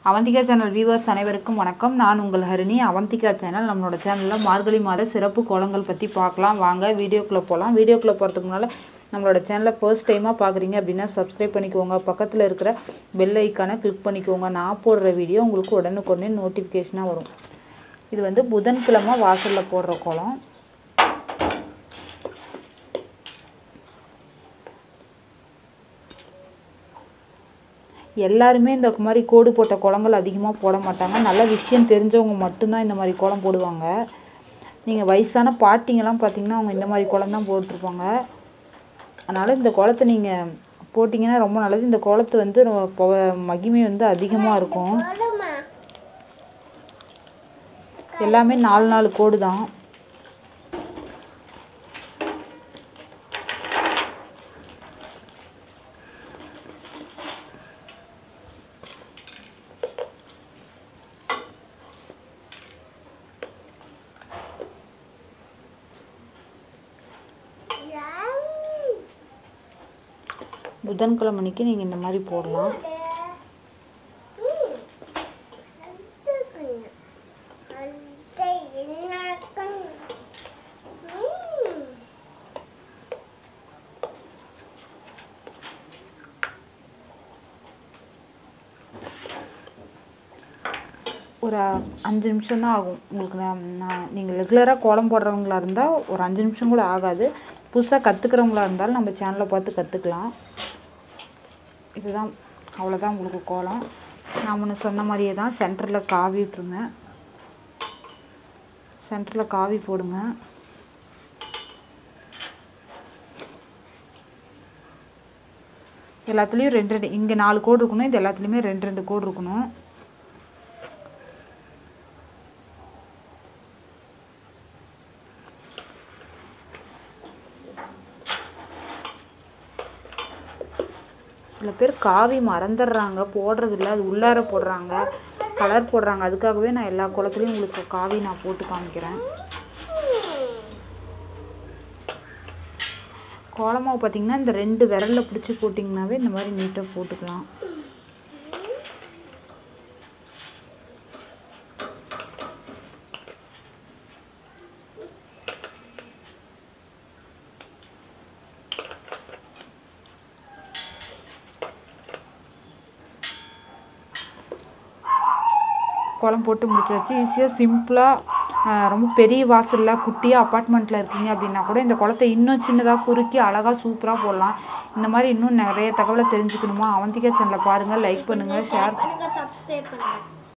Avantika channel viewers அனைவருக்கும் வணக்கம் நான் உங்கள் ஹரிணி அவந்திகா சேனல் நம்மளோட சேனலில் மார்கழி மாத சிறப்பு கோலங்கள் பற்றி பார்க்கலாம் வாங்க வீடியோக்குள்ளே போகலாம் வீடியோக்குள்ளே போகிறதுக்கு முன்னால் நம்மளோட சேனலை ஃபர்ஸ்ட் டைமாக பார்க்குறீங்க அப்படின்னா சப்ஸ்கிரைப் பண்ணிக்கோங்க பக்கத்தில் இருக்கிற பெல் ஐக்கானை கிளிக் பண்ணிக்கோங்க நான் போடுற வீடியோ உங்களுக்கு உடனுக்குடனே நோட்டிஃபிகேஷனாக வரும் இது வந்து புதன்கிழமை வாசலில் போடுற கோலம் எல்லாருமே இந்த மாதிரி கோடு போட்ட கோலங்கள் அதிகமாக போட மாட்டாங்க நல்ல விஷயம் தெரிஞ்சவங்க மட்டும்தான் இந்த மாதிரி கோலம் போடுவாங்க நீங்கள் வயசான பாட்டிங்கெல்லாம் பார்த்தீங்கன்னா அவங்க இந்த மாதிரி கோலம் தான் போட்டிருப்பாங்க அதனால் இந்த கோலத்தை நீங்கள் போட்டிங்கன்னா ரொம்ப நல்லது இந்த கோலத்தை வந்து நம்ம பொ- மகிமை வந்து அதிகமாக இருக்கும் எல்லாமே நாலு நாலு கோடு தான் புதன்கிழமை அன்னைக்கு நீங்கள் இந்த மாதிரி போடலாம் ஒரு அஞ்சு நிமிஷம் தான் ஆகும் உங்களுக்கு நான் நான் நீங்கள் ரெகுலராக கோலம் போடுறவங்களா இருந்தால் ஒரு அஞ்சு நிமிஷம் கூட ஆகாது புதுசாக கற்றுக்கிறவங்களா இருந்தாலும் நம்ம சேனலை பார்த்து கற்றுக்கலாம் இதுதான் அவ்வளோதான் உங்களுக்கு கோலம் நான் முன்ன சொன்ன மாதிரியே தான் சென்டரில் காவி விட்டுருங்க சென்டரில் காவி போடுங்க எல்லாத்துலேயும் ரெண்டு ரெண்டு இங்கே நாலு கோடு இருக்கணும் இது எல்லாத்துலேயுமே ரெண்டு ரெண்டு கோடு இருக்கணும் சில பேர் காவி மறந்துடுறாங்க போடுறதில்ல அது உள்ளார போடுறாங்க கலர் போடுறாங்க அதுக்காகவே நான் எல்லா குளத்துலையும் உங்களுக்கு காவி நான் போட்டு காமிக்கிறேன் கோலமாவு பார்த்தீங்கன்னா இந்த ரெண்டு விரலில் பிடிச்சி போட்டிங்கனாவே இந்த மாதிரி நீட்டாக போட்டுக்கலாம் கோலம் போட்டு முடிச்சாச்சு ஈஸியாக சிம்பிளாக ரொம்ப பெரிய வாசலில் குட்டியாக அப்பார்ட்மெண்ட்டில் இருக்கீங்க அப்படின்னா கூட இந்த குளத்தை இன்னும் சின்னதாக குறுக்கி அழகாக சூப்பராக போடலாம் இந்த மாதிரி இன்னும் நிறைய தகவலை தெரிஞ்சுக்கணுமா அவந்திகா சேனலை பாருங்கள் லைக் பண்ணுங்கள் ஷேர் பண்ணுங்க சப்ஸ்கிரைப் பண்ணுங்க